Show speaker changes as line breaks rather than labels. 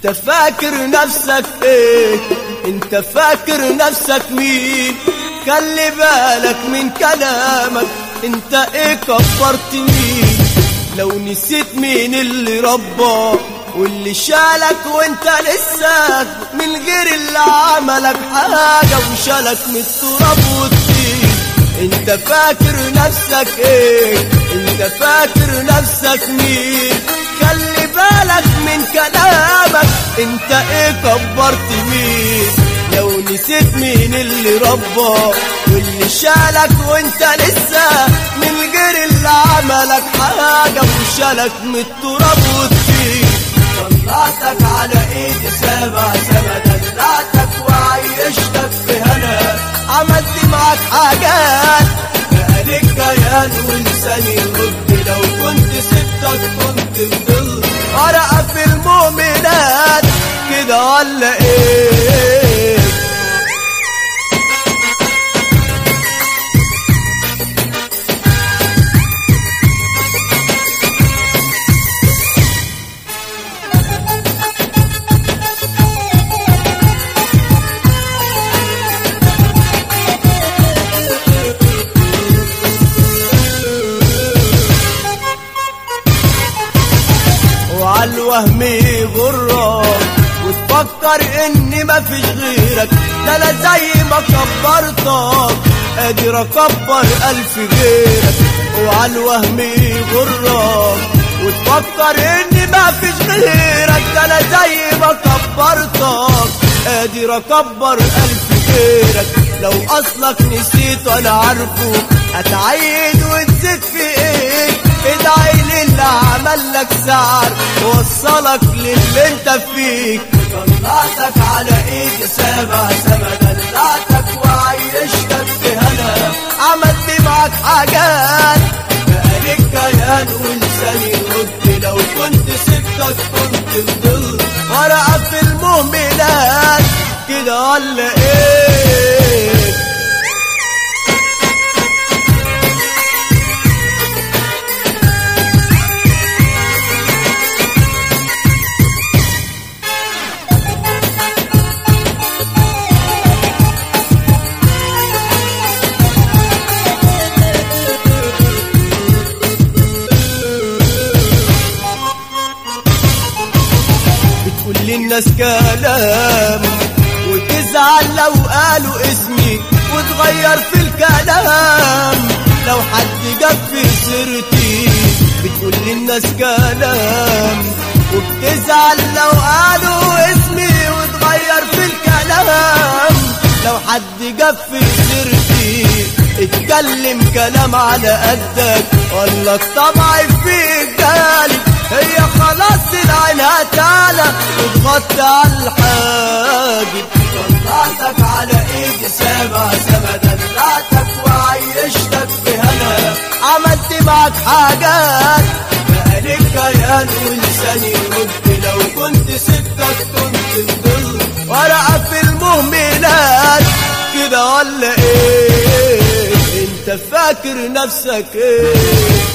انت فاكر نفسك ايه انت فاكر نفسك مين خلي بالك من كلامك انت ايه كبرت مين لو نسيت مين اللي رباك واللي شالك وانت لسه من غير اللي عملك حاجة وشالك من التراب والطين انت فاكر نفسك ايه انت فاكر نفسك مين خلي بالك من كلامك انت ايه كبرت مين لو نسيت مين اللي رباك واللي شالك وانت لسه من غير اللي عملك حاجة وشالك من التراب والطين طلعتك على ايدي سبع سما دلعتك وعيشتك في هنا عملت معاك حاجات بقالك كيان ولساني يرد لو كنت سبتك كنت فضل ورقة في المؤمنات كده ولا ايه وعالوهم يغرك وتفكر ان مفيش غيرك ده انا زي ما كبرتك قادر اكبر الف غيرك وعالوهم يغرك وتفكر ان مفيش غيرك ده انا زي ما كبرتك قادر اكبر الف غيرك لو اصلك نسيت وانا عارفه هتعيد وتزيد في ايه ادعي للي عمل لك سعر وصلك للي انت فيك طلعتك على ايدي سبع سما دلعتك وعيشتك في هنا عملت معاك حاجات بقالك كيان ولساني يرد لو كنت سبتك كنت فضل ورقة في المهملات كده ولا ايه بتقول للناس كلام وتزعل لو قالوا اسمي وتغير في الكلام لو حد جاب في سيرتي بتقول للناس كلام وبتزعل لو قالوا اسمي وتغير في الكلام لو حد جاب في سيرتي اتكلم كلام على قدك ولا الطبع فيك جالي هي خلاص العينها تعالى وتغطي على الحاجب طلعتك على ايدي سبع سما دلعتك وعيشتك في هنا عملت معاك حاجات بقالك كيان ولساني يرد لو كنت سبتك كنت فضل ورقة في المهملات كده ولا ايه انت فاكر نفسك ايه